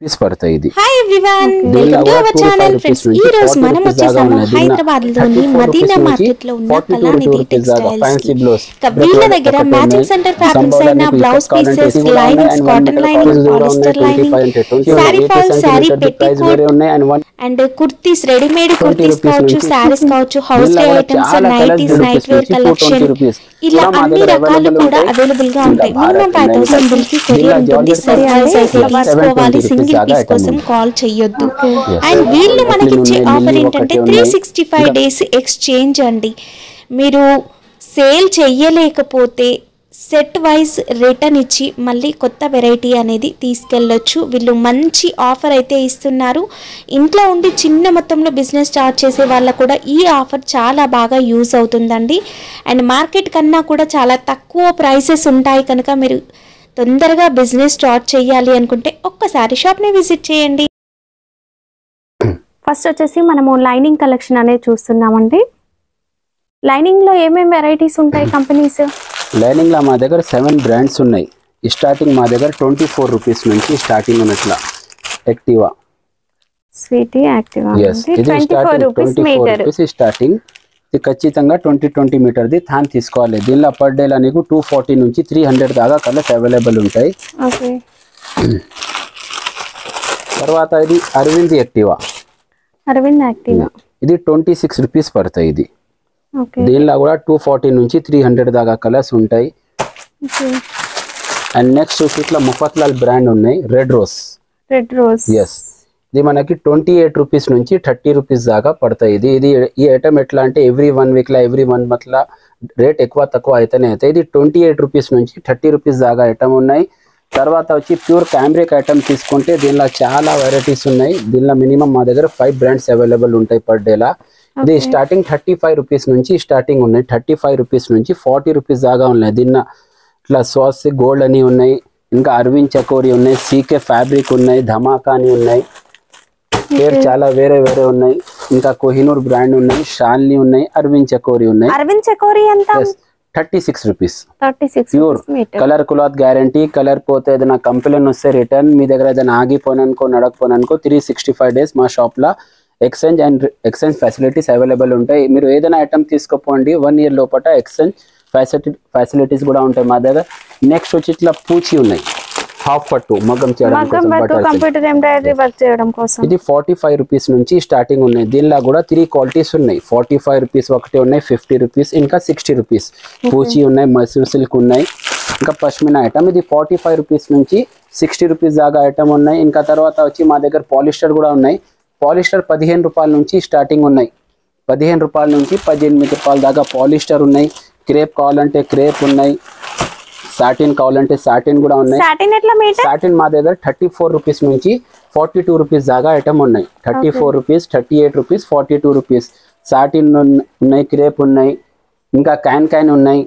Piece పడతాయి ఇది hi everyone దీనిలో వెల్కమ్ టు కూడా అవర్ 25 ఛానల్ రూపీస్ ఫ్రెండ్స్ నుంచి ఈ రోజు 40 మనం రూపీస్ దాకా వచ్చేసాము ఉన్నది. హైదరాబాద్ లోని 34 మదీనా రూపీస్ మార్కెట్ లో ఉన్న 42 కళానిధి రూపీస్ దాకా టెక్స్టైల్స్ fancy blouse. వీళ్ళ బ్రొకెట్ దగ్గర ఒకటి మ్యాజిక్ ఉన్నాయి. సెంటర్ ఫ్యాబ్రిక్స్ సంబాల్ అయిన అనేది బ్లౌజ్ కావాలంటే పీసెస్ ఇది కూడా ఉన్నాయి. Linings And cotton one lining meter కూడా పాలిస్టర్ ఉన్నాయి. Lining 25 and 20 sari 80 fall sari centimeter the price పెట్టి వేరే ఉన్నాయి and one and kurtis readymade kurtis rupees కావచ్చు నుంచి శారీస్ కావచ్చు హౌస్ దీనిలో కూడా ఐటమ్స్ చాలా nighties colours night rupees wear నుంచి కలెక్షన్ 220 rupees. ఇలా కూడా మా అన్ని దగ్గర రకాలు available కూడా ఉంటాయి. అవైలబుల్ గా ఇంకా ఉంటాయి minimum Bharat five thousand nine bill కి కొరియర్ ఇలా ఉంటుంది జార్జెట్ సర్ప్రైజ్ అయితే అయితే తీసుకోవాలి 70 సింగిల్ దాకా పీస్ item కోసం ఉంది. కాల్ చేయొద్దు Yes. అండ్ వీళ్ళు మనకి Lily ఇచ్చే ఉన్నాయి, ఆఫర్ Lily ఏంటంటే ఒకటి త్రీ ఉన్నాయి. సిక్స్టీ ఫైవ్ ఇంకా- డేస్ ఎక్స్చేంజ్ అండి మీరు సేల్ చెయ్యలేకపోతే సెట్ వైజ్ రిటర్న్ ఇచ్చి మళ్ళీ కొత్త వెరైటీ అనేది తీసుకెళ్ళొచ్చు వీళ్ళు మంచి ఆఫర్ అయితే ఇస్తున్నారు ఇంట్లో ఉండి చిన్న మొత్తంలో బిజినెస్ స్టార్ట్ చేసే వాళ్ళకు కూడా ఈ ఆఫర్ చాలా బాగా యూజ్ అవుతుందండి అండ్ మార్కెట్ కన్నా కూడా చాలా తక్కువ ప్రైసెస్ ఉంటాయి కనుక మీరు తొందరగా బిజినెస్ స్టార్ట్ చేయాలి అనుకుంటే ఒక్కసారి షాప్ని విజిట్ చేయండి ఫస్ట్ వచ్చేసి మనము లైనింగ్ కలెక్షన్ అనేది చూస్తున్నామండి లైనింగ్ లో ఏమేమి వెరైటీస్ ఉంటాయి కంపెనీస్ లైనింగ్ లో మా దగ్గర సెవెన్ బ్రాండ్స్ ఉన్నాయి స్టార్టింగ్ మా దగ్గర ట్వంటీ ఫోర్ రూపీస్ నుంచి స్టార్టింగ్ ఉన్నట్ల యాక్టివా స్వీటీ యాక్టివ్ ఎస్ ఇది twenty four starting rupees twenty four meter rupees starting ఇది ఖచ్చితంగా ట్వంటీ ట్వంటీ మీటర్ది థాన్ తీసుకోవాలి దీనిలో పర్ డేలో నీకు టూ ఫార్టీ నుంచి త్రీ హండ్రెడ్ దాకా కలర్స్ అవైలబుల్ ఉంటాయి ఓకే తర్వాత ఇది అరవింద్ యాక్టివా అరవింద్ యాక్టివ్ ఇది ట్వంటీ సిక్స్ రూపీస్ పడతాయి ఇది ఓకే దీనిలో కూడా టూ ఫార్టీ నుంచి త్రీ హండ్రెడ్ దాకా కలర్స్ ఉంటాయి ఓకే అండ్ నెక్స్ట్ వచ్చి ఇట్లా ముఫత్లాల్ బ్రాండ్ ఉన్నాయి red rose red rose yes ఇది మనకి ట్వంటీ ఎయిట్ రూపీస్ నుంచి థర్టీ రూపీస్ దాకా పడతాయి ఇది ఇది ఈ ఐటమ్ ఎట్లా అంటే ఎవ్రీ వన్ వీక్లా ఎవ్రీ వన్ మంత్లా రేట్ ఎక్కువ తక్కువ అయితేనే అవుతాయి ఇది ట్వంటీ ఎయిట్ రూపీస్ నుంచి థర్టీ రూపీస్ దాకా ఐటమ్ ఉన్నాయి తర్వాత వచ్చి ప్యూర్ క్యాంబ్రిక్ ఐటమ్ తీసుకుంటే దీనిలో చాలా వెరైటీస్ ఉన్నాయి దీనిలో మినిమం మా దగ్గర ఫైవ్ బ్రాండ్స్ అవైలబుల్ ఉంటాయి పర్ డేలా ఇది స్టార్టింగ్ థర్టీ ఫైవ్ రూపీస్ నుంచి స్టార్టింగ్ ఉన్నాయి థర్టీ ఫైవ్ రూపీస్ నుంచి ఫార్టీ రూపీస్ దాకా ఉన్నాయి దీన్న ఇట్లా సాస్ గోల్డ్ అని ఉన్నాయి ఇంకా అరవింద్ చకోరి ఉన్నాయి సీకే ఫ్యాబ్రిక్ ఉన్నాయి ధమాకా అని ఉన్నాయి పేరు చాలా వేరే వేరే ఉన్నాయి ఇంకా కోహినూర్ బ్రాండ్ ఉన్నాయి షాల్ని ఉన్నాయి అరవింద్ చకోరి ఉన్నాయి అరవింద్ చకోరి ఎంత thirty six rupees thirty six pure meter colour cloth guarantee colour పోతే ఏదైనా కంప్లైంట్ వస్తే రిటర్న్ మీ దగ్గర ఏదైనా ఆగిపోననుకో నడకపోననుకో త్రీ సిక్స్టీ ఫైవ్ డేస్ మా షాప్లో exchange and exchange facilities available ఉంటాయి మీరు ఏదైనా ఐటమ్ తీసుకోపోండి వన్ ఇయర్ లోపల ఎక్స్చేంజ్ ఫెసిలిటీ ఫెసిలిటీస్ కూడా ఉంటాయి మా దగ్గర నెక్స్ట్ వచ్చి ఇట్లా పూచి ఉన్నాయి హాఫ్ పట్టు మగ్గం చేయడం మగ్గం కోసం వర్క్ బట్టలకి. కంప్యూటర్ ఎంబ్రాయిడరీ వర్క్ చేయడం కోసం ఇది ఫార్టీ ఫైవ్ రూపీస్ నుంచి స్టార్టింగ్ ఉన్నాయి దీనిలో కూడా త్రీ క్వాలిటీస్ ఉన్నాయి ఫార్టీ ఫైవ్ రూపీస్ ఒకటి ఉన్నాయి ఫిఫ్టీ రూపీస్ ఇంకా సిక్స్టీ రూపీస్ పూచి ఉన్నాయి మైసూర్ సిల్క్ ఉన్నాయి ఇంకా పష్మినా ఐటమ్ ఇది ఫార్టీ ఫైవ్ రూపీస్ నుంచి సిక్స్టీ రూపీస్ దాకా ఐటమ్ ఉన్నాయి ఇంకా తర్వాత వచ్చి మా దగ్గర పాలిస్టర్ కూడా ఉన్నాయి పాలిస్టర్ పదిహేను రూపాయల నుంచి స్టార్టింగ్ ఉన్నాయి పదిహేను రూపాయల నుంచి పద్దెనిమిది రూపాయల దాకా పాలిస్టర్ ఉన్నాయి క్రేప్ కావాలంటే క్రేప్ ఉన్నాయి సాటిన్ కావాలంటే సాటిన్ కూడా ఉన్నాయి సాటిన్ ఎట్లా మీటర్ సాటిన్ మా దగ్గర థర్టీ ఫోర్ రూపీస్ నుంచి ఫార్టీ టూ రూపీస్ దాకా ఐటమ్ ఉన్నాయి thirty four rupees thirty eight rupees forty two rupees satin ఉన్నాయి క్రేప్ ఉన్నాయి ఇంకా క్యాన్ క్యాన్ ఉన్నాయి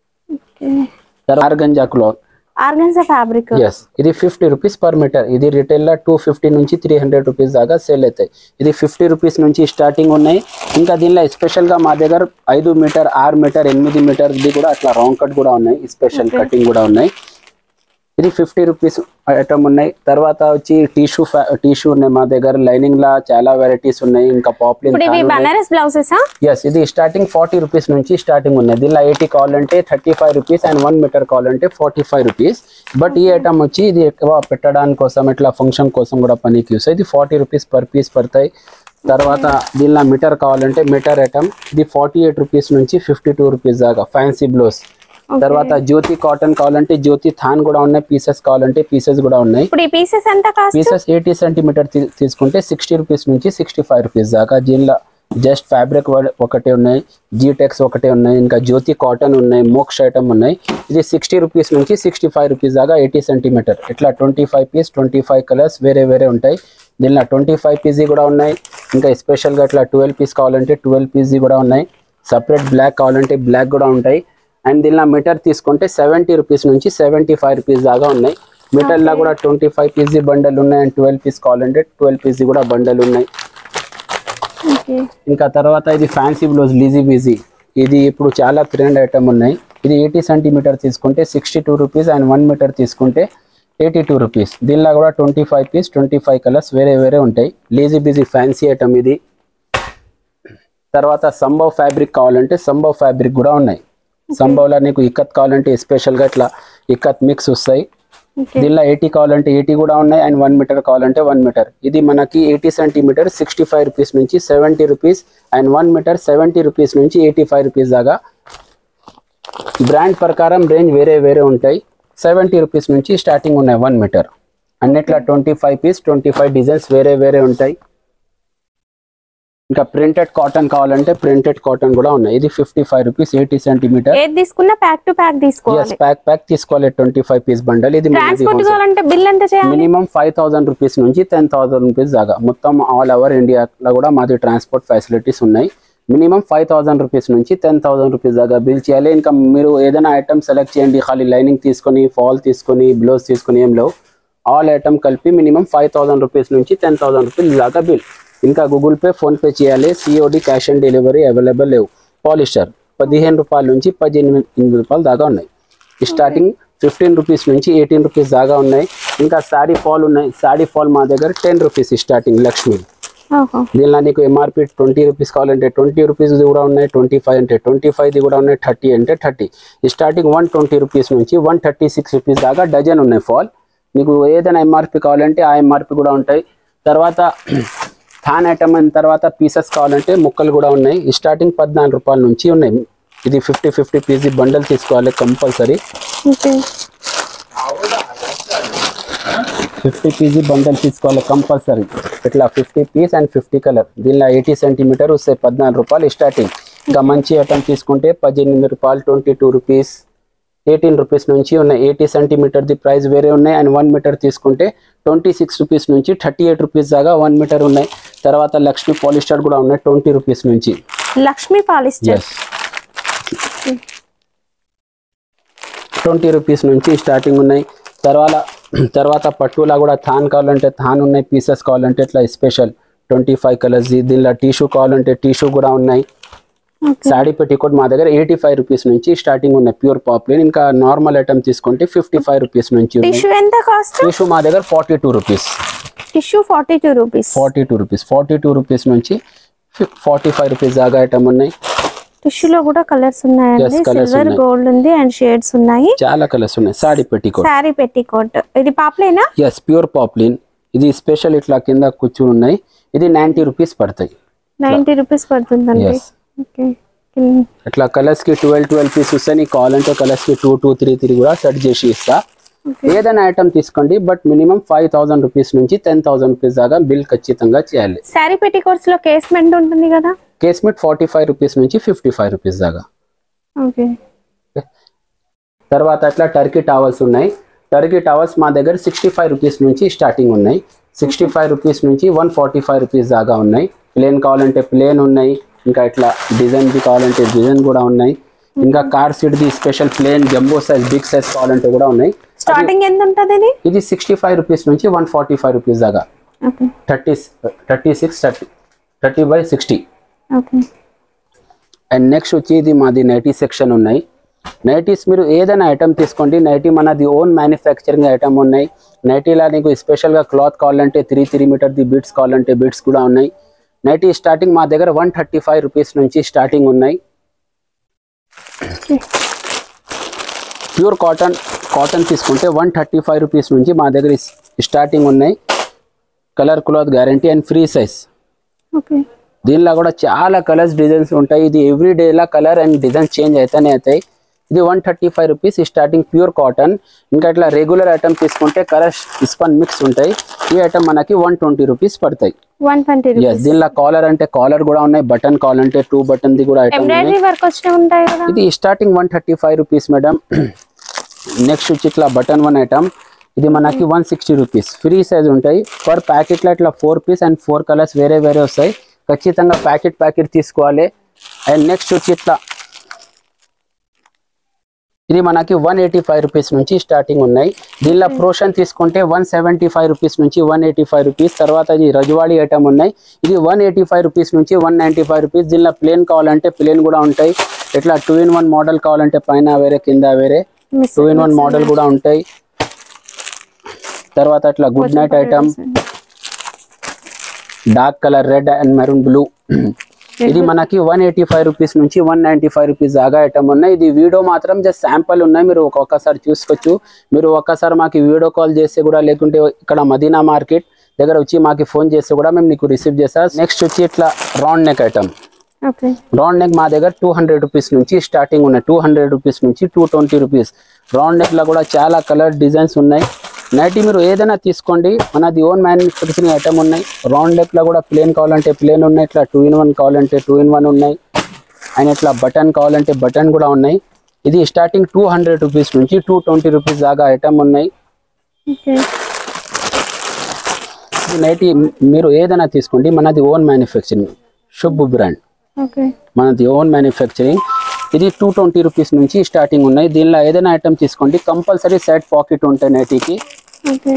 organza cloth organza fabric yes ఇది ఫిఫ్టీ రూపీస్ పర్ మీటర్ ఇది రిటైల్లో టూ ఫిఫ్టీ నుంచి త్రీ హండ్రెడ్ రూపీస్ దాకా సేల్ అవుతాయి ఇది ఫిఫ్టీ రూపీస్ నుంచి స్టార్టింగ్ ఉన్నాయి ఇంకా దీనిలో స్పెషల్గా మా దగ్గర ఐదు మీటర్ ఆరు మీటర్ ఎనిమిది మీటర్ది కూడా అట్లా రౌండ్ కట్ కూడా ఉన్నాయి స్పెషల్ కటింగ్ కూడా ఉన్నాయి ఇది ఫిఫ్టీ రూపీస్ ఐటమ్ ఉన్నాయి తర్వాత వచ్చి టిష్యూ టిష్యూ ఉన్నాయి మా దగ్గర లైనింగ్ లా చాలా వెరైటీస్ ఉన్నాయి ఇంకా పాపులర్ ఇప్పుడు ఇవి బనారస్ బ్లౌజెసా ఎస్ ఇది స్టార్టింగ్ ఫార్టీ రూపీస్ నుంచి స్టార్టింగ్ ఉన్నాయి దీనిలో ఎయిటీ కావాలంటే thirty five rupees and one meter కావాలంటే ఫార్టీ ఫైవ్ రూపీస్ బట్ ఈ ఐటమ్ వచ్చి ఇది ఎక్కువ పెట్టడానికి కోసం ఇట్లా ఫంక్షన్ కోసం కూడా పనికి యూస్ ఇది ఫార్టీ రూపీస్ పర్ పీస్ పడతాయి తర్వాత దీనిలో మీటర్ కావాలంటే మీటర్ ఐటమ్ ఇది ఫార్టీ ఎయిట్ రూపీస్ నుంచి ఫిఫ్టీ టూ రూపీస్ దాకా ఫ్యాన్సీ బ్లౌజ్ తర్వాత జ్యోతి కాటన్ కావాలంటే జ్యోతి థాన్ కూడా ఉన్నాయి పీసెస్ కావాలంటే పీసెస్ కూడా ఉన్నాయి ఇప్పుడు ఈ పీసెస్ ఎంత కాస్ట్ పీసెస్ ఎయిటీ సెంటీమీటర్ తీసుకుంటే సిక్స్టీ రూపీస్ నుంచి సిక్స్టీ ఫైవ్ రూపీస్ దాకా దీనిలో జస్ట్ ఫ్యాబ్రిక్ ఒకటే ఉన్నాయి జీటెక్స్ ఒకటే ఉన్నాయి ఇంకా జ్యోతి కాటన్ ఉన్నాయి మోక్ష ఐటమ్ ఉన్నాయి ఇది సిక్స్టీ రూపీస్ నుంచి సిక్స్టీ ఫైవ్ రూపీస్ దాకా ఎయిటీ సెంటీమీటర్ ఇట్లా twenty five piece twenty five colours వేరే వేరే ఉంటాయి దీనిలో ట్వంటీ ఫైవ్ పీసీ కూడా ఉన్నాయి ఇంకా స్పెషల్గా ఇట్లా ట్వెల్వ్ పీస్ కావాలంటే ట్వెల్వ్ పీసీ కూడా ఉన్నాయి సపరేట్ బ్లాక్ కావాలంటే బ్లాక్ కూడా ఉంటాయి అండ్ దీనిలో మీటర్ తీసుకుంటే సెవెంటీ రూపీస్ నుంచి సెవెంటీ ఫైవ్ రూపీస్ దాకా ఉన్నాయి మీటర్లో కూడా ట్వంటీ ఫైవ్ పీసీ బండల్ ఉన్నాయి అండ్ ట్వెల్వ్ పీస్ కావాలంటే ట్వెల్వ్ పీసీ కూడా బండల్ ఉన్నాయి ఓకే ఇంకా తర్వాత ఇది ఫ్యాన్సీ బ్లౌజ్ లీజీ బీజీ ఇది ఇప్పుడు చాలా ట్రెండ్ ఐటమ్ ఉన్నాయి ఇది ఎయిటీ సెంటీమీటర్ తీసుకుంటే sixty two rupees and one metre తీసుకుంటే ఎయిటీ టూ రూపీస్ దీనిలో కూడా twenty five piece twenty five colours వేరే వేరే ఉంటాయి లేజీ బిజీ ఫ్యాన్సీ ఐటమ్ ఇది తర్వాత సంభవ్ ఫ్యాబ్రిక్ కావాలంటే సంభవ్ ఫ్యాబ్రిక్ కూడా ఉన్నాయి సంభవ్లో నీకు ఇక్కత్ కావాలంటే స్పెషల్గా ఇట్లా ఇక్కత్ మిక్స్ వస్తాయి ఓకే దీనిలో ఎయిటీ కావాలంటే ఎయిటీ కూడా ఉన్నాయి అండ్ వన్ మీటర్ కావాలంటే వన్ మీటర్ ఇది మనకి eighty centimeter sixty five rupees నుంచి seventy rupees and one meter seventy rupees నుంచి ఎయిటీ ఫైవ్ రూపీస్ దాకా బ్రాండ్ ప్రకారం రేంజ్ వేరే వేరే ఉంటాయి సెవెంటీ రూపీస్ నుంచి స్టార్టింగ్ ఉన్నాయి వన్ మీటర్ అన్నిట్లో twenty five piece twenty five designs వేరే వేరే ఉంటాయి ఇంకా ప్రింటెడ్ కాటన్ కావాలంటే ప్రింటెడ్ కాటన్ కూడా ఉన్నాయి ఇది fifty five rupees eighty centimeter ఏది తీసుకున్నా ప్యాక్ టు ప్యాక్ ఎస్ తీసుకోవాలి ప్యాక్ ప్యాక్ తీసుకోవాలి ట్వంటీ ఫైవ్ పీస్ బండల్ ఇది మనది ట్రాన్స్పోర్ట్ wholesale. కావాలంటే బిల్ ఎంత చేయాలి మినిమం ఫైవ్ థౌసండ్ రూపీస్ నుంచి టెన్ థౌసండ్ రూపీస్ దాకా మొత్తం ఆల్ ఓవర్ ఇండియాలో కూడా మాది ట్రాన్స్పోర్ట్ ఫెసిలిటీస్ ఉన్నాయి మినిమం ఫైవ్ థౌసండ్ రూపీస్ నుంచి టెన్ థౌసండ్ రూపీస్ దాకా బిల్ చేయాలి ఇంకా మీరు ఏదైనా ఐటమ్ సెలెక్ట్ చేయండి ఖాళీ లైనింగ్ తీసుకొని ఫాల్ తీసుకొని బ్లౌజ్ తీసుకొని ఏం లేవు ఆల్ ఐటమ్ కలిపి మినిమం ఫైవ్ థౌసండ్ రూపీస్ నుంచి టెన్ థౌసండ్ రూపీస్ దాకా బిల్ ఇంకా గూగుల్ పే ఫోన్పే చేయాలి COD cash on delivery available లేవు పాలిస్టర్ పదిహేను రూపాయల నుంచి పద్దెనిమిది ఎనిమిది రూపాయలు దాకా ఉన్నాయి స్టార్టింగ్ ఫిఫ్టీన్ రూపీస్ నుంచి ఎయిటీన్ రూపీస్ దాకా ఉన్నాయి ఇంకా శారీ ఫాల్ ఉన్నాయి శారీ ఫాల్ మా దగ్గర టెన్ రూపీస్ స్టార్టింగ్ లక్ష్మి ఓహో దీనిలో నీకు ఎంఆర్పి ట్వంటీ రూపీస్ కావాలంటే ట్వంటీ రూపీస్ కూడా ఉన్నాయి ట్వంటీ ఫైవ్ అంటే ట్వంటీ ఫైవ్ది కూడా ఉన్నాయి థర్టీ అంటే thirty starting one twenty rupees నుంచి వన్ థర్టీ సిక్స్ రూపీస్ దాకా డజన్ ఉన్నాయి ఫాల్ మీకు ఏదైనా ఎంఆర్పి కావాలంటే ఆ ఎంఆర్పి కూడా ఉంటాయి తర్వాత థాన్ ఐటమ్ అయిన తర్వాత పీసెస్ కావాలంటే ముక్కలు కూడా ఉన్నాయి స్టార్టింగ్ పద్నాలుగు రూపాయల నుంచి ఉన్నాయి ఇది ఫిఫ్టీ ఫిఫ్టీ పీసీ బండల్ తీసుకోవాలి compulsory okay fifty PG bundle తీసుకోవాలి కంపల్సరీ ఇట్లా fifty piece and fifty colour దీనిలో ఎయిటీ సెంటీమీటర్ వస్తాయి పద్నాలుగు రూపాయలు స్టార్టింగ్ ఇంకా మంచి ఐటమ్ తీసుకుంటే పద్దెనిమిది రూపాయలు twenty two rupees eighteen rupees నుంచి ఉన్నాయి ఎయిటీ సెంటీమీటర్ది ప్రైస్ వేరే ఉన్నాయి అండ్ వన్ మీటర్ తీసుకుంటే ట్వంటీ సిక్స్ రూపీస్ నుంచి థర్టీ ఎయిట్ రూపీస్ దాకా వన్ మీటర్ ఉన్నాయి తర్వాత లక్ష్మీ పాలిస్టర్ కూడా ఉన్నాయి ట్వంటీ రూపీస్ నుంచి Lakshmi polyester yes twenty rupees నుంచి స్టార్టింగ్ ఉన్నాయి తర్వాత తర్వాత పట్టులా కూడా థాన్ కావాలంటే థాన్ ఉన్నాయి పీసెస్ కావాలంటే ఇట్లా స్పెషల్ ట్వంటీ ఫైవ్ కలర్స్ దీనిలో టిష్యూ కావాలంటే టిష్యూ కూడా ఉన్నాయి ఓకే శాడీ పెట్టికోట్ మా దగ్గర ఎయిటీ ఫైవ్ రూపీస్ నుంచి స్టార్టింగ్ ఉన్నాయి ప్యూర్ పాపులర్ ఇంకా నార్మల్ ఐటమ్ తీసుకుంటే ఫిఫ్టీ ఫైవ్ రూపీస్ నుంచి ఉన్నాయి టిష్యూ ఎంత కాస్ట్ టిష్యూ మా దగ్గర forty two rupees tissue forty two rupees forty two rupees forty two rupees నుంచి ఫార్టీ ఫైవ్ రూపీస్ దాకా ఐటమ్ ఉన్నాయి టిష్యూలో కూడా కలర్స్ ఉన్నాయండి Yes, colours సిల్వర్ ఉన్నాయి. గోల్డ్ ఉంది అండ్ షేడ్స్ ఉన్నాయి చాలా కలర్స్ ఉన్నాయి శాడీ పెట్టికోట్ శారీ పెట్టికోట్ ఇది పాపలేనా ఎస్ ప్యూర్ పాప్లిన్ ఇది స్పెషల్ ఇట్లా కింద కూర్చుని ఉన్నాయి ఇది నైంటీ రూపీస్ పడతాయి నైన్టీ రూపీస్ పడుతుందండి Yes. ఓకే ఇట్లా కలర్స్ కి ట్వెల్వ్ ట్వెల్వ్ పీస్ వస్తాయి నీకు కావాలంటే కలర్స్ కి టూ టూ త్రీ త్రీ కూడా సెట్ చేసి ఇస్తా ఏదైనా ఐటమ్ తీసుకోండి but minimum five thousand rupees నుంచి టెన్ థౌసండ్ రూపీస్ దాకా బిల్ ఖచ్చితంగా చేయాలి శారీ పెట్టికోట్స్ లో కేస్మెంట్ ఉంటుంది కదా కేస్మెట్ ఫార్టీ ఫైవ్ రూపీస్ నుంచి ఫిఫ్టీ ఫైవ్ రూపీస్ దాకా ఓకే తర్వాత అట్లా టర్కీ టవల్స్ ఉన్నాయి టర్కీ టవల్స్ మా దగ్గర సిక్స్టీ ఫైవ్ రూపీస్ నుంచి స్టార్టింగ్ ఉన్నాయి సిక్స్టీ ఫైవ్ రూపీస్ నుంచి వన్ ఫార్టీ ఫైవ్ రూపీస్ దాకా ఉన్నాయి ప్లేన్ కావాలంటే ప్లేన్ ఉన్నాయి ఇంకా ఇట్లా డిజైన్ది కావాలంటే డిజైన్ కూడా ఉన్నాయి ఇంకా కార్ సీట్ది special plain jumbo size big size కావాలంటే కూడా ఉన్నాయి స్టార్టింగ్ ఎంత ఉంటుంది ఇది ఇది సిక్స్టీ ఫైవ్ రూపీస్ నుంచి వన్ ఫార్టీ ఫైవ్ రూపీస్ దాకా okay thirty thirty six thirty thirty by sixty okay and next వచ్చి ఇది మాది నైటీ సెక్షన్ ఉన్నాయి నైటీస్ మీరు ఏదైనా ఐటమ్ తీసుకోండి నైటీ మనది ఓన్ మ్యానుఫ్యాక్చరింగ్ ఐటమ్ ఉన్నాయి నైటీలా నీకు స్పెషల్గా క్లాత్ కావాలంటే త్రీ త్రీ మీటర్ది బీట్స్ కావాలంటే బీట్స్ కూడా ఉన్నాయి నైటీ స్టార్టింగ్ మా దగ్గర వన్ థర్టీ ఫైవ్ రూపీస్ నుంచి స్టార్టింగ్ ఉన్నాయి ప్యూర్ కాటన్ కాటన్ తీసుకుంటే వన్ థర్టీ ఫైవ్ రూపీస్ నుంచి మా దగ్గర స్టార్టింగ్ ఉన్నాయి colour cloth guarantee and free size okay దీనిలో కూడా చాలా కలర్స్ డిజైన్స్ ఉంటాయి ఇది ఎవ్రీ డేలా కలర్ అండ్ డిజైన్స్ చేంజ్ అయితేనే అవుతాయి ఇది one thirty five rupees starting pure cotton ఇంకా ఇట్లా రెగ్యులర్ ఐటమ్ తీసుకుంటే కలర్స్ ఇస్పన్ మిక్స్ ఉంటాయి ఈ ఐటమ్ మనకి వన్ ట్వంటీ రూపీస్ పడతాయి వన్ ట్వంటీ ఎస్ రూపీస్ దీనిలో కాలర్ అంటే కాలర్ కూడా ఉన్నాయి బటన్ కావాలంటే టూ బటన్ ది కూడా ఐటమ్ ఉన్నాయి ఎంబ్రాయిడరీ వర్క్ వచ్చినవి ఉంటాయి కదా ఇది starting one thirty five rupees madam next వచ్చి ఇట్లా బటన్ వన్ ఐటమ్ ఇది మనకి one sixty rupees free size ఉంటాయి పర్ ప్యాకెట్లో ఇట్లా four piece and four colours వేరే వేరే వస్తాయి ఖచ్చితంగా ప్యాకెట్ ప్యాకెట్ తీసుకోవాలి అండ్ నెక్స్ట్ వచ్చి ఇట్లా ఇది మనకి వన్ ఎయిటీ ఫైవ్ రూపీస్ నుంచి స్టార్టింగ్ ఉన్నాయి దీనిలో ప్రోషన్ తీసుకుంటే వన్ సెవెంటీ ఫైవ్ రూపీస్ నుంచి వన్ ఎయిటీ ఫైవ్ రూపీస్ తర్వాత ఇది రజవాడి ఐటమ్ ఉన్నాయి ఇది వన్ ఎయిటీ ఫైవ్ రూపీస్ నుంచి వన్ నైంటీ ఫైవ్ రూపీస్ దీనిలో ప్లేన్ కావాలంటే ప్లేన్ కూడా ఉంటాయి ఇట్లా టూ ఇన్ వన్ మోడల్ కావాలంటే పైన వేరే కింద వేరే మిస్ టూ ఇన్ వన్ మోడల్ కూడా ఉంటాయి తర్వాత అట్లా good night item dark colour red and maroon blue ఇది మనకి వన్ ఎయిటీ ఫైవ్ రూపీస్ నుంచి వన్ నైన్టీ ఫైవ్ రూపీస్ దాకా ఐటమ్ ఉన్నాయి ఇది వీడియో మాత్రం జస్ట్ శాంపుల్ ఉన్నాయి మీరు ఒక్కొక్కసారి చూసుకోవచ్చు మీరు ఒక్కసారి మాకు వీడియో కాల్ చేస్తే కూడా లేకుంటే ఇక్కడ మదీనా మార్కెట్ దగ్గర వచ్చి మాకు ఫోన్ చేస్తే కూడా మేము నీకు రిసీవ్ చేస్తాం నెక్స్ట్ వచ్చి ఇట్లా round neck item okay round neck మా దగ్గర టూ హండ్రెడ్ రూపీస్ నుంచి స్టార్టింగ్ ఉన్నాయి టూ హండ్రెడ్ రూపీస్ నుంచి two twenty rupees round neck లో కూడా చాలా కలర్ డిజైన్స్ ఉన్నాయి నైటీ మీరు ఏదైనా తీసుకోండి మనది ఓన్ మ్యానుఫ్యాక్చరింగ్ ఐటమ్ ఉన్నాయి రౌండ్ నెక్ లో కూడా ప్లేన్ కావాలంటే ప్లేన్ ఉన్నాయి ఇట్లా టూ ఇన్ వన్ కావాలంటే టూ ఇన్ వన్ ఉన్నాయి అండ్ ఇట్లా బటన్ కావాలంటే బటన్ కూడా ఉన్నాయి ఇది స్టార్టింగ్ టూ హండ్రెడ్ రూపీస్ నుంచి టూ ట్వంటీ రూపీస్ దాకా ఐటమ్ ఉన్నాయి ఓకే ఈ నైటీ మీరు ఏదైనా తీసుకోండి మనది own manufacturing Shubh brand okay మనది ఓన్ మ్యానుఫ్యాక్చరింగ్ ఇది టూ ట్వంటీ రూపీస్ నుంచి స్టార్టింగ్ ఉన్నాయి దీనిలో ఏదైనా ఐటమ్ తీసుకోండి కంపల్సరీ సెట్ పాకెట్ ఉంటాయి నైటీకి ఓకే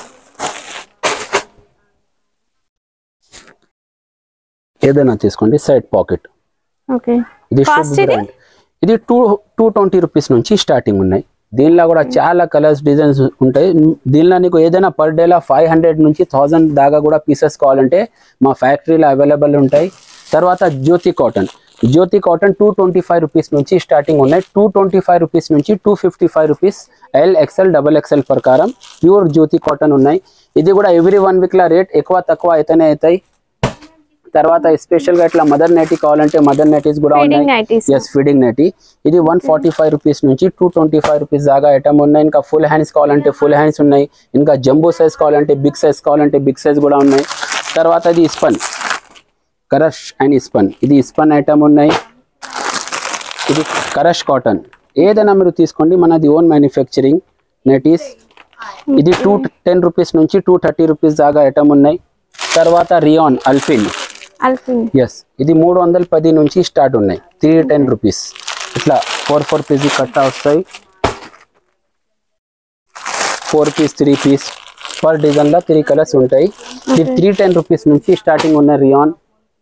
ఏదైనా తీసుకోండి సెట్ పాకెట్ ఓకే ఇది Cost శుభ్ ఇది? బ్రాండ్ ఇది టూ టూ ట్వంటీ రూపీస్ నుంచి స్టార్టింగ్ ఉన్నాయి దీనిలో కూడా చాలా కలర్స్ డిజైన్స్ ఉంటాయి దీనిలో నీకు ఏదైనా పర్ డేలో ఫైవ్ హండ్రెడ్ నుంచి థౌజండ్ దాకా కూడా పీసెస్ కావాలంటే మా ఫ్యాక్టరీలో అవైలబుల్ ఉంటాయి తర్వాత జ్యోతి cotton Jyoti cotton two twenty five rupees నుంచి స్టార్టింగ్ ఉన్నాయి టూ ట్వంటీ ఫైవ్ రూపీస్ నుంచి two fifty five rupees L XL double XL ప్రకారం ప్యూర్ జ్యోతి కాటన్ ఉన్నాయి ఇది కూడా ఎవ్రీ వన్ వీక్లో రేట్ ఎక్కువ తక్కువ అయితేనే అవుతాయి తర్వాత స్పెషల్ గా ఇట్లా మదర్ నైటీ కావాలంటే మదర్ నైటీస్ కూడా ఫీడింగ్ ఉన్నాయి నైటీస్ ఎస్ ఫీడింగ్ నైటీ ఇది వన్ ఫార్టీ ఫైవ్ రూపీస్ నుంచి టూ ట్వంటీ ఫైవ్ రూపీస్ దాకా ఐటమ్ ఉన్నాయి ఇంకా ఫుల్ హ్యాండ్స్ కావాలంటే ఫుల్ హ్యాండ్స్ ఉన్నాయి ఇంకా జంబో సైజ్ కావాలంటే బిగ్ సైజ్ కావాలంటే బిగ్ సైజ్ కూడా ఉన్నాయి తర్వాత ఇది ఇస్పన్ కరష్ అండ్ ఇస్పన్ ఇది ఇస్పన్ ఐటమ్ ఉన్నాయి ఇది కరష్ కాటన్ ఏదైనా మీరు తీసుకోండి మనది ఓన్ మ్యానుఫ్యాక్చరింగ్ నైటీస్ ఇది టూ టెన్ రూపీస్ నుంచి టూ థర్టీ రూపీస్ దాకా ఐటమ్ ఉన్నాయి తర్వాత రియాన్ అల్ఫిన్ అల్ఫిన్ ఎస్ ఇది మూడు వందల పది నుంచి స్టార్ట్ ఉన్నాయి త్రీ టెన్ రూపీస్ ఇట్లా ఫోర్ ఫోర్ పీస్ కట్టా వస్తాయి four piece three piece per design లో త్రీ కలర్స్ ఉంటాయి ఇది త్రీ టెన్ రూపీస్ నుంచి స్టార్టింగ్ ఉన్న రియాన్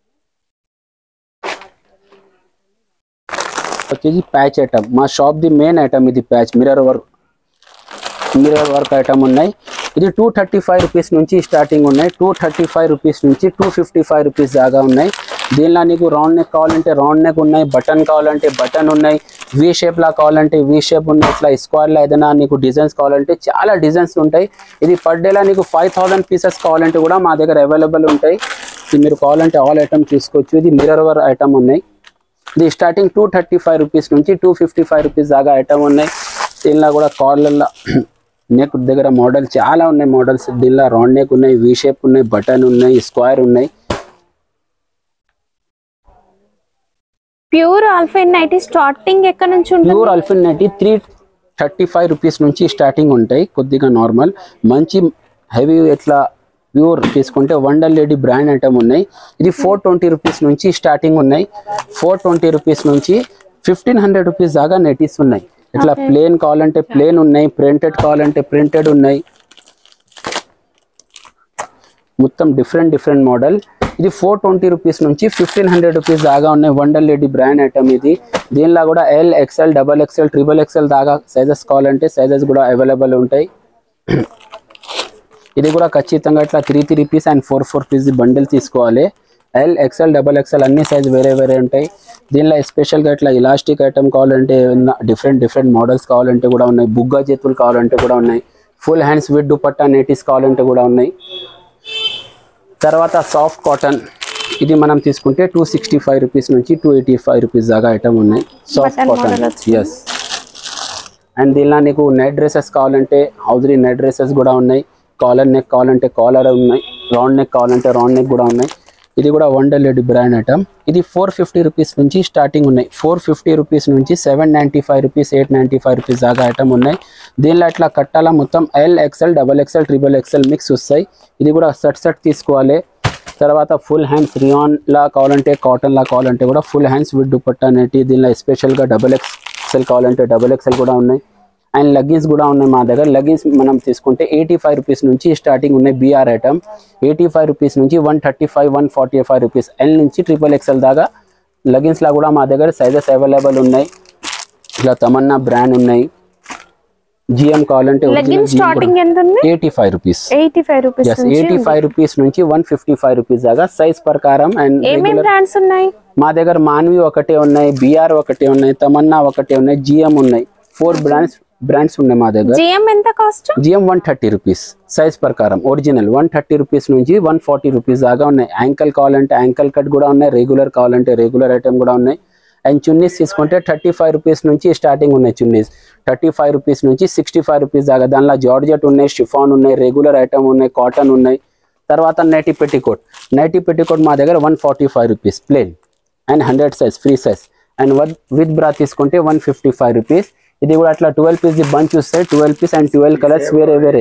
వచ్చేసి ప్యాచ్ ఐటమ్ మా షాప్ ది మెయిన్ ఐటమ్ ఇది patch mirror work mirror work item ఉన్నాయి ఇది టూ థర్టీ ఫైవ్ రూపీస్ నుంచి స్టార్టింగ్ ఉన్నాయి టూ థర్టీ ఫైవ్ రూపీస్ నుంచి టూ ఫిఫ్టీ ఫైవ్ రూపీస్ దాకా ఉన్నాయి దీనిలో నీకు రౌండ్ నెక్ కావాలంటే రౌండ్ నెక్ ఉన్నాయి బటన్ కావాలంటే బటన్ ఉన్నాయి వి షేప్ లా కావాలంటే వి షేప్ ఉన్నాయి ఇట్లా స్క్వేర్ లా ఏదైనా నీకు డిజైన్స్ కావాలంటే చాలా డిజైన్స్ ఉంటాయి ఇది పర్ డేలా నీకు ఫైవ్ థౌసండ్ పీసెస్ కావాలంటే కూడా మా దగ్గర అవైలబుల్ ఉంటాయి ఇది మీరు కావాలంటే ఆల్ ఐటమ్ తీసుకోవచ్చు ఇది మిర్రర్ వర్ ఐటమ్ ఉన్నాయి ఇది starting two thirty five rupees నుంచి టూ ఫిఫ్టీ ఫైవ్ రూపీస్ దాకా ఐటమ్ ఉన్నాయి దీనిలో కూడా కార్లర్లో నెక్ దగ్గర మోడల్ చాలా ఉన్నాయి మోడల్స్ దీనిలో రౌండ్ నెక్ ఉన్నాయి వి షేప్ ఉన్నాయి బటన్ ఉన్నాయి స్క్వేర్ ఉన్నాయి ప్యూర్ అల్ఫిన్ నైటీ స్టార్టింగ్ ఎక్కడ నుంచి ఉంటుంది pure alpine nightie three thirty five rupees నుంచి స్టార్టింగ్ ఉంటాయి కొద్దిగా నార్మల్ మంచి హెవీ ఇట్లా ప్యూర్ తీసుకుంటే వండర్ లేడీ బ్రాండ్ ఐటమ్ ఉన్నాయి ఇది ఫోర్ ట్వంటీ రూపీస్ నుంచి స్టార్టింగ్ ఉన్నాయి ఫోర్ ట్వంటీ రూపీస్ నుంచి ఫిఫ్టీన్ హండ్రెడ్ రూపీస్ దాకా నెటీస్ ఉన్నాయి ఇట్లా ప్లేన్ కావాలంటే ప్లేన్ ఉన్నాయి ప్రింటెడ్ కావాలంటే ప్రింటెడ్ ఉన్నాయి మొత్తం డిఫరెంట్ డిఫరెంట్ మోడల్ ఇది ఫోర్ ట్వంటీ రూపీస్ నుంచి ఫిఫ్టీన్ హండ్రెడ్ రూపీస్ దాకా ఉన్నాయి వండర్ లేడీ బ్రాండ్ ఐటమ్ ఇది దీనిలో కూడా L XL double XL triple XL దాకా సైజెస్ కావాలంటే సైజెస్ కూడా అవైలబుల్ ఉంటాయి ఇది కూడా ఖచ్చితంగా ఇట్లా three three piece and four four piece bundle తీసుకోవాలి ఎల్ ఎక్స్ఎల్ డబల్ ఎక్స్ఎల్ అన్ని సైజ్ వేరే వేరే ఉంటాయి దీనిలో స్పెషల్గా ఇట్లా ఇలాస్టిక్ ఐటమ్ కావాలంటే డిఫరెంట్ డిఫరెంట్ మోడల్స్ కావాలంటే కూడా ఉన్నాయి బుగ్గా చేతులు కావాలంటే కూడా ఉన్నాయి full hands with dupatta nighties కావాలంటే కూడా ఉన్నాయి తర్వాత సాఫ్ట్ కాటన్ ఇది మనం తీసుకుంటే టూ సిక్స్టీ ఫైవ్ రూపీస్ నుంచి టూ ఎయిటీ ఫైవ్ రూపీస్ దాకా ఐటమ్ ఉన్నాయి సాఫ్ట్ Button కాటన్ model వచ్చింది. ఎస్ అండ్ దీనిలో నీకు నెట్ డ్రెస్సెస్ కావాలంటే హౌజరీ నెట్ డ్రెస్సెస్ కూడా ఉన్నాయి కాలర్ నెక్ కావాలంటే కాలర్ ఉన్నాయి రౌండ్ నెక్ కావాలంటే రౌండ్ నెక్ కూడా ఉన్నాయి ఇది కూడా వండర్ లేడీ బ్రాండ్ ఐటమ్ ఇది ఫోర్ ఫిఫ్టీ రూపీస్ నుంచి స్టార్టింగ్ ఉన్నాయి ఫోర్ ఫిఫ్టీ రూపీస్ నుంచి seven ninety five rupees eight ninety five rupees దాకా ఐటమ్ ఉన్నాయి దీనిలో ఇట్లా కట్టాల మొత్తం L XL double XL triple XL mix వస్తాయి ఇది కూడా సెట్ సెట్ తీసుకోవాలి తర్వాత ఫుల్ హ్యాండ్స్ రియాన్ లా కావాలంటే కాటన్ లా కావాలంటే కూడా ఫుల్ హ్యాండ్స్ విత్ దుపట్టా అనేటి దీనిలో స్పెషల్గా డబల్ ఎక్స్ఎల్ కావాలంటే డబల్ ఎక్స్ఎల్ కూడా ఉన్నాయి అండ్ లెగ్గిన్స్ కూడా ఉన్నాయి మా దగ్గర లెగ్గిన్స్ మనం తీసుకుంటే ఎయిటీ ఫైవ్ రూపీస్ నుంచి స్టార్టింగ్ ఉన్నాయి బీఆర్ ఐటమ్ ఎయిటీ ఫైవ్ రూపీస్ నుంచి one thirty five one forty five rupees L నుంచి ట్రిపుల్ ఎక్స్ఎల్ దాకా లెగ్గిన్స్ లా కూడా మా దగ్గర సైజెస్ అవైలబుల్ ఉన్నాయి ఇట్లా తమన్నా బ్రాండ్ ఉన్నాయి జిఎం కావాలంటే లెగ్గిన్ స్టార్టింగ్ ఎంత ఉంది eighty five rupees eighty five rupees yes eighty five rupees నుంచి వన్ ఫిఫ్టీ ఫైవ్ రూపీస్ దాకా సైజ్ ప్రకారం అండ్ ఏమేం బ్రాండ్స్ ఉన్నాయి మా దగ్గర మాన్వి ఒకటే ఉన్నాయి బిఆర్ ఒకటే ఉన్నాయి తమన్నా ఒకటే ఉన్నాయి జిఎం ఉన్నాయి ఫోర్ బ్రాండ్స్ బ్రాండ్స్ ఉన్నాయి మా దగ్గర జిఎం ఎంత cost GM one thirty rupees size ప్రకారం ఒరిజినల్ వన్ థర్టీ రూపీస్ నుంచి వన్ ఫార్టీ రూపీస్ దాకా ఉన్నాయి యాంకల్ కావాలంటే యాంకల్ కట్ కూడా ఉన్నాయి రెగ్యులర్ కావాలంటే రెగ్యులర్ ఐటమ్ కూడా ఉన్నాయి అండ్ చున్నీస్ తీసుకుంటే థర్టీ ఫైవ్ రూపీస్ నుంచి స్టార్టింగ్ ఉన్నాయి చున్నీస్ థర్టీ ఫైవ్ రూపీస్ నుంచి సిక్స్టీ ఫైవ్ రూపీస్ దాకా దానిలో జార్జెట్ ఉన్నాయి షిఫాన్ ఉన్నాయి రెగ్యులర్ ఐటమ్ ఉన్నాయి కాటన్ ఉన్నాయి తర్వాత నైటీ పెట్టికోట్ నైటీ పెట్టికోట్ మా దగ్గర one forty five rupees plain and hundred size free size and with bra తీసుకుంటే వన్ ఫిఫ్టీ ఫైవ్ రూపీస్ ఇది కూడా అట్లా ట్వెల్వ్ పీస్ బంచ్ వస్తాయి twelve piece and twelve colours వేరే వేరే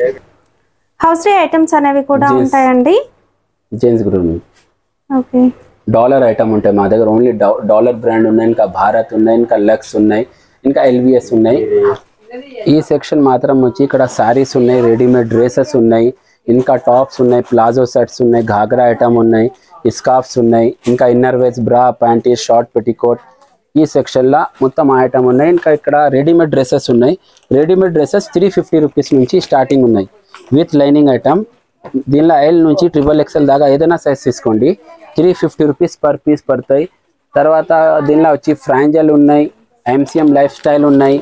హౌస్ డే ఐటమ్స్ అనేవి కూడా Yes. ఉంటాయండి జెంట్స్ కూడా ఉన్నాయి ఓకే డాలర్ ఐటమ్ ఉంటాయి మా దగ్గర ఓన్లీ డాలర్ బ్రాండ్ ఉన్నాయి ఇంకా భారత్ ఉన్నాయి ఇంకా లక్స్ ఉన్నాయి ఇంకా ఎల్విఎస్ ఉన్నాయి ఈ సెక్షన్ మాత్రం వచ్చి ఇక్కడ సారీస్ ఉన్నాయి రెడీమేడ్ డ్రెస్సెస్ ఉన్నాయి ఇంకా టాప్స్ ఉన్నాయి ప్లాజో సెట్స్ ఉన్నాయి ఘాగ్రా ఐటమ్ ఉన్నాయి స్కార్ఫ్స్ ఉన్నాయి ఇంకా ఇన్నర్ వేస్ బ్రా ప్యాంటీ షార్ట్ పెట్టికోట్ ఈ సెక్షన్లో మొత్తం ఐటమ్ ఉన్నాయి ఇంకా ఇక్కడ రెడీమేడ్ డ్రెస్సెస్ ఉన్నాయి readymade dresses three fifty rupees నుంచి స్టార్టింగ్ ఉన్నాయి విత్ లైనింగ్ ఐటమ్ దీనిలో ఎల్ నుంచి ట్రిపుల్ ఎక్స్ఎల్ దాకా ఏదైనా సైజ్ తీసుకోండి three fifty rupees per piece పడతాయి తర్వాత దీనిలో వచ్చి ఫ్రాంజల్ ఉన్నాయి ఎంసీఎం లైఫ్ స్టైల్ ఉన్నాయి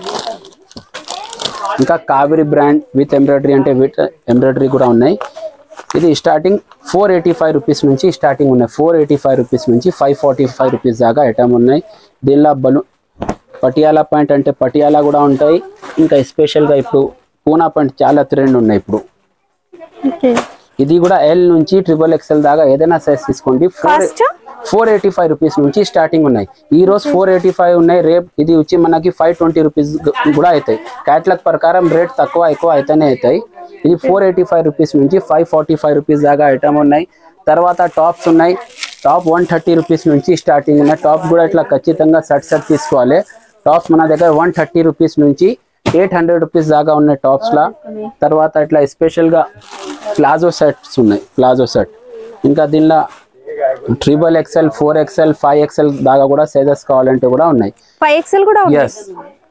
ఇంకా కావేరి బ్రాండ్ విత్ ఎంబ్రాయిడరీ అంటే విత్ ఎంబ్రాయిడరీ కూడా ఉన్నాయి ఇది starting four eighty five rupees నుంచి స్టార్టింగ్ ఉన్నాయి ఫోర్ ఎయిటీ ఫైవ్ రూపీస్ నుంచి ఫైవ్ ఫార్టీ ఫైవ్ రూపీస్ దాకా ఐటమ్ ఉన్నాయి దీనిలో బలు పటియాలా పాయింట్ అంటే పటియాలా కూడా ఉంటాయి ఇంకా ఎస్పెషల్గా ఇప్పుడు పూనా పాయింట్ చాలా ట్రెండ్ ఉన్నాయి ఇప్పుడు ఓకే ఇది కూడా ఎల్ నుంచి ట్రిపుల్ ఎక్స్ఎల్ దాకా ఏదైనా సైజ్ తీసుకోండి four cost four eighty five rupees నుంచి స్టార్టింగ్ ఉన్నాయి ఈ రోజు ఫోర్ ఎయిటీ ఫైవ్ ఉన్నాయి రేపు ఇది వచ్చి మనకి ఫైవ్ ట్వంటీ రూపీస్ కూడా అవుతాయి క్యాట్లాగ్ ప్రకారం రేట్ తక్కువ ఎక్కువ అయితేనే అవుతాయి ఇది ఫోర్ ఎయిటీ ఫైవ్ రూపీస్ నుంచి ఫైవ్ ఫార్టీ ఫైవ్ రూపీస్ దాకా ఐటమ్ ఉన్నాయి తర్వాత టాప్స్ ఉన్నాయి టాప్ వన్ థర్టీ రూపీస్ నుంచి స్టార్టింగ్ ఉన్నాయి టాప్ కూడా ఇట్లా ఖచ్చితంగా సెట్ సెట్ తీసుకోవాలి టాప్స్ మన దగ్గర వన్ థర్టీ రూపీస్ నుంచి ఎయిట్ హండ్రెడ్ రూపీస్ దాకా ఉన్నాయి టాప్స్ లా తర్వాత ఇట్లా స్పెషల్ గా ప్లాజో సెట్స్ ఉన్నాయి ప్లాజో సెట్ ఇంకా దీనిలో triple XL four XL five XL దాకా కూడా సైజెస్ కావాలంటే కూడా ఉన్నాయి ఫైవ్ ఎక్స్ఎల్ కూడా ఉంది ఎస్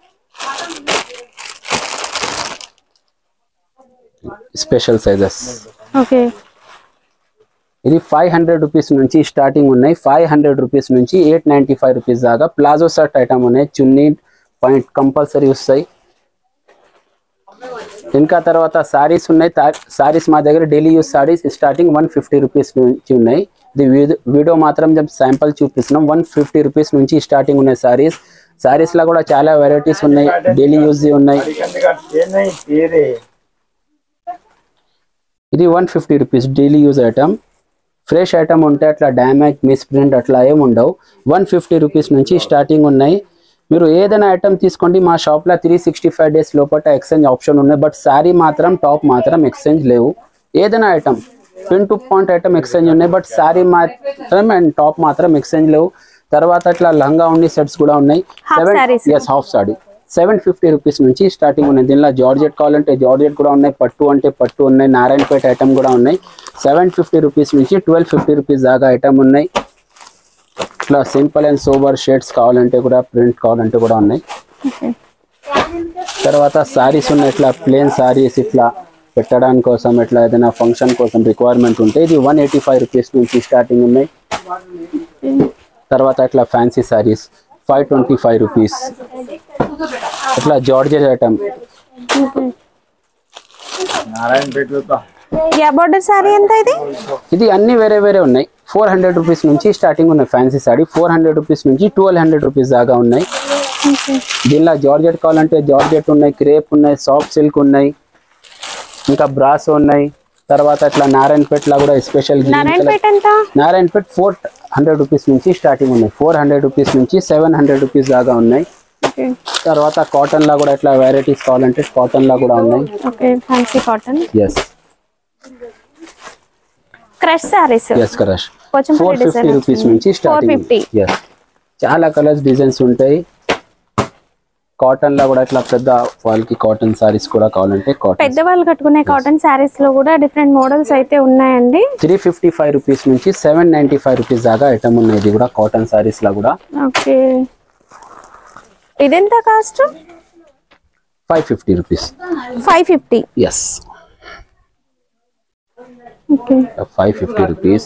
స్పెషల్ సైజెస్ ఓకే ఇది ఫైవ్ హండ్రెడ్ రూపీస్ నుంచి స్టార్టింగ్ ఉన్నాయి ఫైవ్ హండ్రెడ్ రూపీస్ నుంచి ఎయిట్ నైంటీ ఫైవ్ రూపీస్ దాకా ప్లాజో షర్ట్ ఐటమ్ ఉన్నాయి చున్నీ పాయింట్ కంపల్సరీ వస్తాయి ఇంకా తర్వాత సారీస్ ఉన్నాయి సారీస్ మా దగ్గర daily use saris starting one fifty rupees నుంచి ఉన్నాయి ఇది వీడియో వీడియో మాత్రం జब శాంపుల్ చూపిస్తున్నాం వన్ ఫిఫ్టీ రూపీస్ నుంచి స్టార్టింగ్ ఉన్నాయి సారీస్ సారీస్ లో కూడా చాలా వెరైటీస్ ఉన్నాయి డైలీ యూస్ ఉన్నాయి ఇది one fifty rupees daily use item fresh item ఉంటే అట్లా డ్యామేజ్ మిస్ప్రింట్ అట్లా ఏమి ఉండవు వన్ ఫిఫ్టీ రూపీస్ నుంచి స్టార్టింగ్ ఉన్నాయి మీరు ఏదైనా ఐటమ్ తీసుకోండి మా షాప్లో త్రీ సిక్స్టీ ఫైవ్ డేస్ లోపల ఎక్స్చేంజ్ ఆప్షన్ ఉన్నాయి బట్ శారీ మాత్రం టాప్ మాత్రం ఎక్స్చేంజ్ లేవు ఏదైనా item pin to point item exchange ఉన్నాయి బట్ శారీ మాత్రం అండ్ టాప్ మాత్రం ఎక్స్చేంజ్ లేవు తర్వాత అట్లా లంగా ఉండి సెట్స్ కూడా ఉన్నాయి Half sarees. Yes half sari seven fifty rupees నుంచి స్టార్టింగ్ ఉన్నాయి దీనిలో జార్జెట్ కావాలంటే జార్జెట్ కూడా ఉన్నాయి పట్టు అంటే పట్టు ఉన్నాయి నారాయణపేట ఐటమ్ కూడా ఉన్నాయి సెవెన్ ఫిఫ్టీ రూపీస్ నుంచి ట్వెల్వ్ ఫిఫ్టీ రూపీస్ దాకా ఐటమ్ ఉన్నాయి ఇట్లా సింపుల్ అండ్ సోబర్ షేడ్స్ కావాలంటే కూడా ప్రింట్ కావాలంటే కూడా ఉన్నాయి తర్వాత సారీస్ ఉన్నాయి ఇట్లా ప్లేన్ సారీస్ ఇట్లా పెట్టడానికి కోసం ఇట్లా ఏదైనా ఫంక్షన్ కోసం రిక్వైర్మెంట్ ఉంటే ఇది వన్ ఎయిటీ ఫైవ్ రూపీస్ నుంచి స్టార్టింగ్ ఉన్నాయి తర్వాత ఇట్లా fancy saris five twenty five rupees ఇట్లా జార్జెట్ ఐటమ్ యా బార్డర్ సారీ ఎంత ఇది ఇది అన్ని వేరే వేరే ఉన్నాయి ఫోర్ హండ్రెడ్ రూపీస్ నుంచి స్టార్టింగ్ ఉన్నాయి fancy sari four hundred rupees నుంచి ట్వెల్వ్ హండ్రెడ్ రూపీస్ దాకా ఉన్నాయి దీనిలో జార్జెట్ కావాలంటే జార్జెట్ ఉన్నాయి క్రేప్ ఉన్నాయి సాఫ్ట్ సిల్క్ ఉన్నాయి ఇంకా బ్రాస్ ఉన్నాయి తర్వాత ఇట్లా నారాయణపేటలో కూడా స్పెషల్ నారాయణపేట ఎంత నారాయణపేట్ ఫోర్ హండ్రెడ్ రూపీస్ నుంచి స్టార్టింగ్ ఉన్నాయి ఫోర్ హండ్రెడ్ రూపీస్ నుంచి సెవెన్ హండ్రెడ్ రూపీస్ దాకా ఉన్నాయి ఓకే తర్వాత కాటన్ లా కూడా ఇట్లా వెరైటీస్ కావాలంటే కాటన్ లా కూడా ఉన్నాయి okay fancy cotton yes crush saris yes crush కొంచెం ఫోర్ ఫిఫ్టీ రూపీస్ నుంచి ఫోర్ స్టార్టింగ్ ఫిఫ్టీ ఎస్ చాలా కలర్స్ డిజైన్స్ ఉంటాయి కాటన్ లో కూడా ఇట్లా పెద్ద వాళ్ళకి కాటన్ సారీస్ కూడా కావాలంటే కాటన్ పెద్దవాళ్ళు కట్టుకునే కాటన్ సారీస్ లో కూడా డిఫరెంట్ మోడల్స్ అయితే ఉన్నాయండి త్రీ ఫిఫ్టీ ఫైవ్ రూపీస్ నుంచి సెవెన్ నైన్టీ ఫైవ్ రూపీస్ దాకా ఐటమ్ ఉన్నాయి ఇది కూడా కాటన్ సారీస్ లో కూడా ఓకే ఇదెంత cost five fifty rupees five fifty yes okay five fifty rupees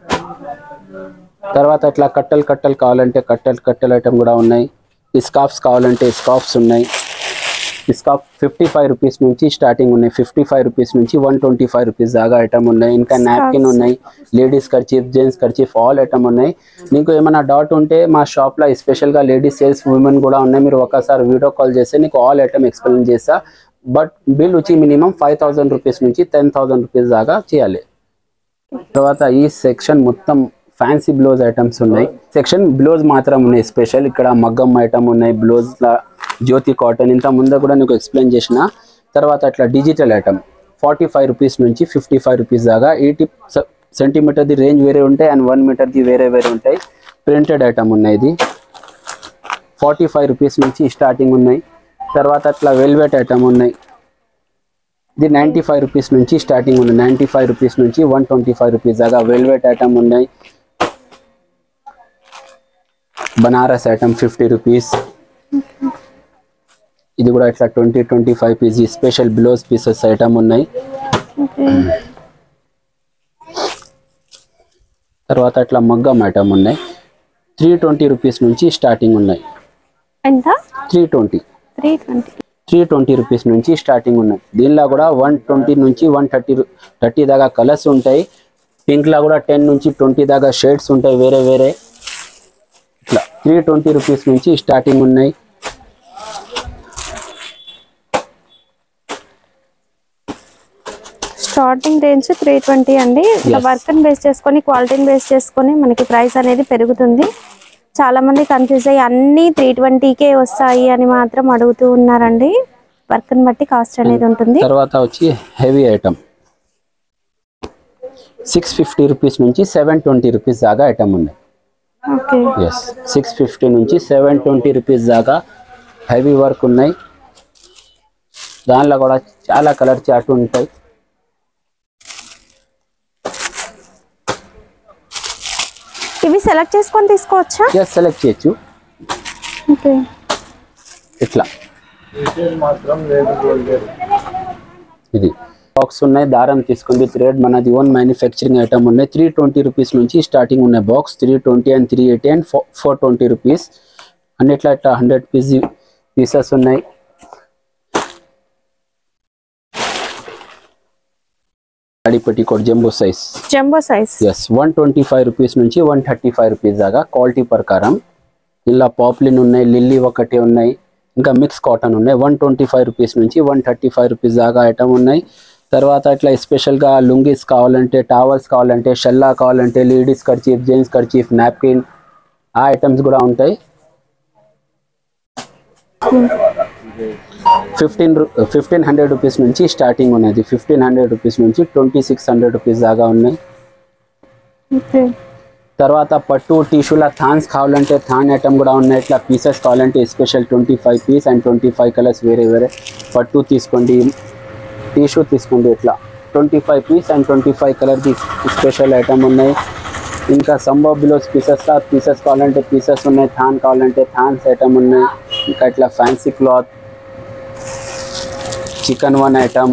తర్వాత ఇట్లా కట్టలు కట్టలు కావాలంటే కట్టలు కట్టెల ఐటమ్ కూడా ఉన్నాయి స్కార్ఫ్స్ కావాలంటే స్కార్ఫ్స్ ఉన్నాయి స్కార్ఫ్ ఫిఫ్టీ ఫైవ్ రూపీస్ నుంచి స్టార్టింగ్ ఉన్నాయి ఫిఫ్టీ ఫైవ్ రూపీస్ నుంచి వన్ ట్వంటీ ఫైవ్ రూపీస్ దాకా ఐటమ్ ఉన్నాయి ఇంకా నాప్కిన్ ఉన్నాయి ladies kerchief gents kerchief all item ఉన్నాయి నీకు ఏమైనా డౌట్ ఉంటే మా షాప్లో స్పెషల్గా లేడీస్ సేల్స్ ఉమెన్ కూడా ఉన్నాయి మీరు ఒకసారి వీడియో కాల్ చేస్తే నీకు ఆల్ ఐటమ్ ఎక్స్ప్లెయిన్ చేస్తా బట్ బిల్ వచ్చి మినిమం ఫైవ్ థౌసండ్ రూపీస్ నుంచి టెన్ థౌసండ్ రూపీస్ దాకా చేయాలి తర్వాత ఈ సెక్షన్ మొత్తం ఫ్యాన్సీ బ్లౌజ్ ఐటమ్స్ ఉన్నాయి సెక్షన్ బ్లౌజ్ మాత్రం ఉన్నాయి స్పెషల్ ఇక్కడ మగ్గం ఐటమ్ ఉన్నాయి బ్లౌజ్ లా జ్యోతి కాటన్ ఇంత ముందు కూడా నీకు ఎక్స్ప్లెయిన్ చేసిన తర్వాత అట్లా digital item forty five rupees నుంచి ఫిఫ్టీ ఫైవ్ రూపీస్ దాకా ఎయిటీ సెంటీమీటర్ది రేంజ్ వేరే ఉంటాయి అండ్ వన్ మీటర్ది వేరే వేరే ఉంటాయి ప్రింటెడ్ ఐటమ్ ఉన్నాయి ఇది ఫార్టీ ఫైవ్ రూపీస్ నుంచి స్టార్టింగ్ ఉన్నాయి తర్వాత అట్లా వెల్వెట్ ఐటమ్ ఉన్నాయి ఇది నైంటీ ఫైవ్ రూపీస్ నుంచి స్టార్టింగ్ ఉంది నైంటీ ఫైవ్ రూపీస్ నుంచి వన్ ట్వంటీ ఫైవ్ రూపీస్ దాకా వెల్వెట్ ఐటమ్ ఉన్నాయి బనారస్ ఐటమ్ ఫిఫ్టీ రూపీస్ ఇది కూడా ఇట్లా twenty twenty five piece special blouse pieces item ఉన్నాయి ఓకే తర్వాత అట్లా మగ్గం ఐటమ్ ఉన్నాయి త్రీ ట్వంటీ రూపీస్ నుంచి స్టార్టింగ్ ఉన్నాయి ఎంత three twenty three twenty three twenty rupees నుంచి స్టార్టింగ్ ఉన్నాయి దీనిలో కూడా వన్ ట్వంటీ నుంచి వన్ థర్టీ థర్టీ దాకా కలర్స్ ఉంటాయి పింక్లో కూడా టెన్ నుంచి ట్వంటీ దాకా షేడ్స్ ఉంటాయి వేరే వేరే ఇట్లా త్రీ ట్వంటీ రూపీస్ నుంచి స్టార్టింగ్ ఉన్నాయి స్టార్టింగ్ రేంజ్ త్రీ ట్వంటీ అండి Yes. వర్క్ బేస్ చేసుకొని క్వాలిటీని బేస్ చేసుకొని మనకి ప్రైస్ అనేది పెరుగుతుంది చాలా మంది కన్ఫ్యూజ్ అయ్యి అన్ని త్రీ ట్వంటీకే వస్తాయి అని మాత్రం అడుగుతూ ఉన్నారండి వర్క్ని బట్టి కాస్ట్ అనేది ఉంటుంది తర్వాత వచ్చి heavy item six fifty rupees నుంచి సెవెన్ ట్వంటీ రూపీస్ దాకా ఐటమ్ ఉన్నాయి ఓకే ఎస్ సిక్స్ ఫిఫ్టీ నుంచి సెవెన్ ట్వంటీ రూపీస్ దాకా హెవీ వర్క్ ఉన్నాయి దానిలో కూడా చాలా కలర్ చార్ట్ ఉంటాయి ఇవి సెలెక్ట్ చేసుకొని తీసుకోవచ్చా ఎస్ సెలెక్ట్ చేయొచ్చు ఓకే ఇట్లా ఇది బాక్స్ ఉన్నాయి దారం తీసుకుంది థ్రెడ్ మనది ఓన్ మ్యానుఫ్యాక్చరింగ్ ఐటమ్ ఉన్నాయి త్రీ ట్వంటీ రూపీస్ నుంచి స్టార్టింగ్ ఉన్నాయి box three twenty and three eighty and four twenty rupees అన్నిట్లో ఇట్లా హండ్రెడ్ పీస్ పీసెస్ ఉన్నాయి అడిపట్టి coat jumbo size jumbo size yes one twenty five rupees నుంచి one thirty five rupees దాకా quality ప్రకారం ఇలా పాప్లిన్ ఉన్నాయి లిల్లీ ఒకటి ఉన్నాయి ఇంకా మిక్స్ కాటన్ ఉన్నాయి వన్ ట్వంటీ ఫైవ్ రూపీస్ నుంచి వన్ థర్టీ ఫైవ్ రూపీస్ దాకా ఐటమ్ ఉన్నాయి తర్వాత ఇట్లా స్పెషల్గా లుంగీస్ కావాలంటే టవల్స్ కావాలంటే షల్లా కావాలంటే ladies kerchief gents kerchief napkin ఆ ఐటమ్స్ కూడా ఉంటాయి ఫిఫ్టీన్ ఫిఫ్టీన్ హండ్రెడ్ రూపీస్ నుంచి స్టార్టింగ్ ఉన్నది ఫిఫ్టీన్ హండ్రెడ్ రూపీస్ నుంచి ట్వంటీ సిక్స్ హండ్రెడ్ రూపీస్ దాకా ఉన్నాయి ఓకే తర్వాత పట్టు టిష్యూల థాన్స్ కావాలంటే థాన్ ఐటమ్ కూడా ఉన్నాయి ఇట్లా పీసెస్ కావాలంటే special twenty five piece and twenty five colours వేరే వేరే పట్టు తీసుకోండి టిష్యూ తీసుకోండి ఇట్లా twenty five piece and twenty five కలర్ది స్పెషల్ ఐటమ్ ఉన్నాయి ఇంకా సంబో బిలోస్ పీసెస్ పీసెస్ కావాలంటే పీసెస్ ఉన్నాయి థాన్ కావాలంటే థాన్స్ ఐటమ్ ఉన్నాయి ఇంకా ఇట్లా fancy cloth chikan one item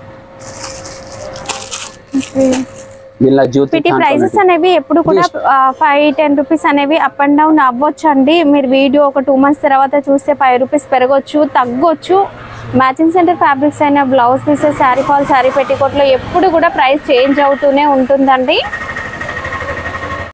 okay దీనిలో జ్యోతి వీటి థాన్ ప్రైజెస్ కావాలంటే- అనేవి ఎప్పుడు కూడా ఫైవ్ టెన్ రూపీస్ అనేవి అప్ అండ్ డౌన్ అవ్వచ్చు అండి మీరు వీడియో ఒక టూ మంత్స్ తర్వాత చూస్తే ఫైవ్ రూపీస్ పెరగొచ్చు తగ్గొచ్చు మ్యాచింగ్ సెంటర్ ఫ్యాబ్రిక్స్ అయిన blouse pieces sari fall sari పెట్టికోట్లో ఎప్పుడు కూడా ప్రైస్ చేంజ్ అవుతూనే ఉంటుందండి